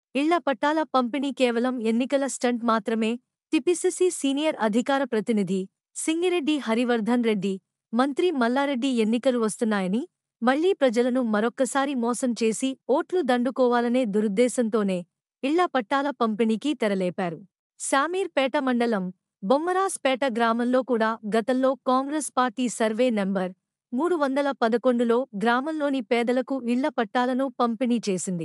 ఇళ్ల పట్టాల పంపిణీ కేవలం ఎన్నికల స్టంట్ మాత్రమే టిపిసిసి సీనియర్ అధికార ప్రతినిధి సింగిరెడ్డి హరివర్ధన్ రెడ్డి మంత్రి మల్లారెడ్డి ఎన్నికలు వస్తున్నాయని మళ్లీ ప్రజలను మరొక్కసారి మోసం చేసి ఓట్లు దండుకోవాలనే దురుద్దేశంతోనే ఇళ్ల పట్టాల పంపిణీకి తెరలేపారు శామీర్పేట మండలం బొమ్మరాస్పేట గ్రామంలో కూడా గతంలో కాంగ్రెస్ పార్టీ సర్వే నెంబర్ మూడు వందల పదకొండులో గ్రామంలోని పేదలకు ఇళ్ల పట్టాలను పంపిణీ చేసింది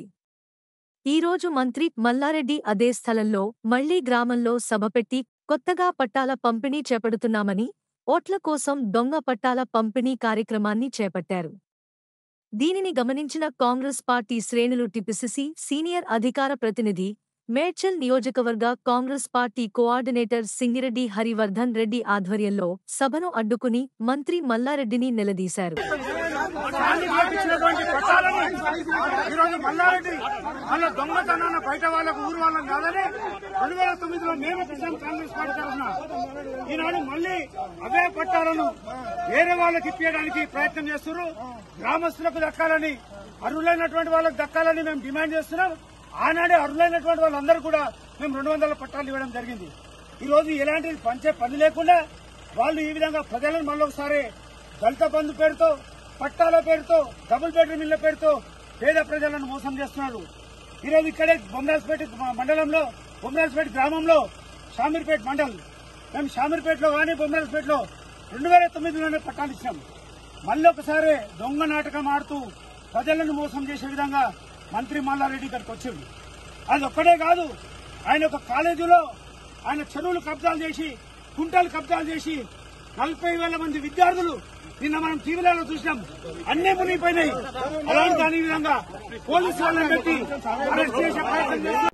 ఈరోజు మంత్రి మల్లారెడ్డి అదే స్థలంలో మళ్లీ గ్రామంలో సభ పెట్టి కొత్తగా పట్టాల పంపిణీ చేపడుతున్నామని ఓట్ల కోసం దొంగ పట్టాల పంపిణీ కార్యక్రమాన్ని చేపట్టారు దీనిని గమనించిన కాంగ్రెస్ పార్టీ శ్రేణులు టిపిసిసి సీనియర్ అధికార ప్రతినిధి మేడ్చల్ నియోజకవర్గ Congress party coordinator Singireddy Harivardhan Reddy ఆధ్వర్యంలో సభను అడ్డుకుని మంత్రి మల్లారెడ్డిని నిలదీశారు దాన్ని కల్పించినటువంటి పట్టాలని ఈరోజు మల్లారెడ్డి వాళ్ళ దొంగతనాన్ని బయట వాళ్ళకు ఊరు వాళ్ళని కాదని రెండు వేల తొమ్మిదిలో మేము కిసాన్ కాంగ్రెస్ పార్టీ తరఫున ఈనాడు మళ్ళీ అవే పట్టాలను వేరే వాళ్ళకి ఇప్పించడానికి ప్రయత్నం చేస్తున్నారు గ్రామస్తులకు దక్కాలని అర్హులైనటువంటి వాళ్ళకి దక్కాలని మేము డిమాండ్ చేస్తున్నాం ఆనాడే అర్హులైనటువంటి వాళ్ళందరూ కూడా మేము రెండు వందల పట్టాలు ఇవ్వడం జరిగింది ఈ రోజు ఎలాంటి పంచే పని లేకుండా వాళ్ళు ఈ విధంగా ప్రజలను మళ్ళీ ఒకసారి దళిత బంధు పేరుతో పట్టాల పేరుతో డబుల్ బెడ్రూమ్ ఇళ్ల పేరుతో పేద ప్రజలను మోసం చేస్తున్నారు ఈరోజు ఇక్కడే బొమ్మరాజపేట మండలంలో బొమ్మరాజపేట గ్రామంలో షామీర్పేట మండలం మేము షామీర్పేటలో కానీ బొమ్మరాజపేటలో రెండు వేల తొమ్మిదిలోనే పట్టాలు ఇచ్చాం మళ్ళీ ఒకసారి దొంగ నాటకం ఆడుతూ ప్రజలను మోసం చేసే విధంగా మంత్రి మల్లారెడ్డి ఇక్కడికి వచ్చింది అది ఒక్కడే కాదు ఆయన ఒక కాలేజీలో ఆయన చెరువులు కబ్జాలు చేసి కుంటలు కబ్జాలు చేసి నలభై వేల మంది విద్యార్థులు నిన్న మనం టీవీలలో చూసినాం అన్నీ మునిగిపోయినాయి అలాంటి దాని విధంగా పోలీసు వాళ్ళని పెట్టి అరెస్ట్ చేసే ప్రయత్నం చేస్తున్నారు.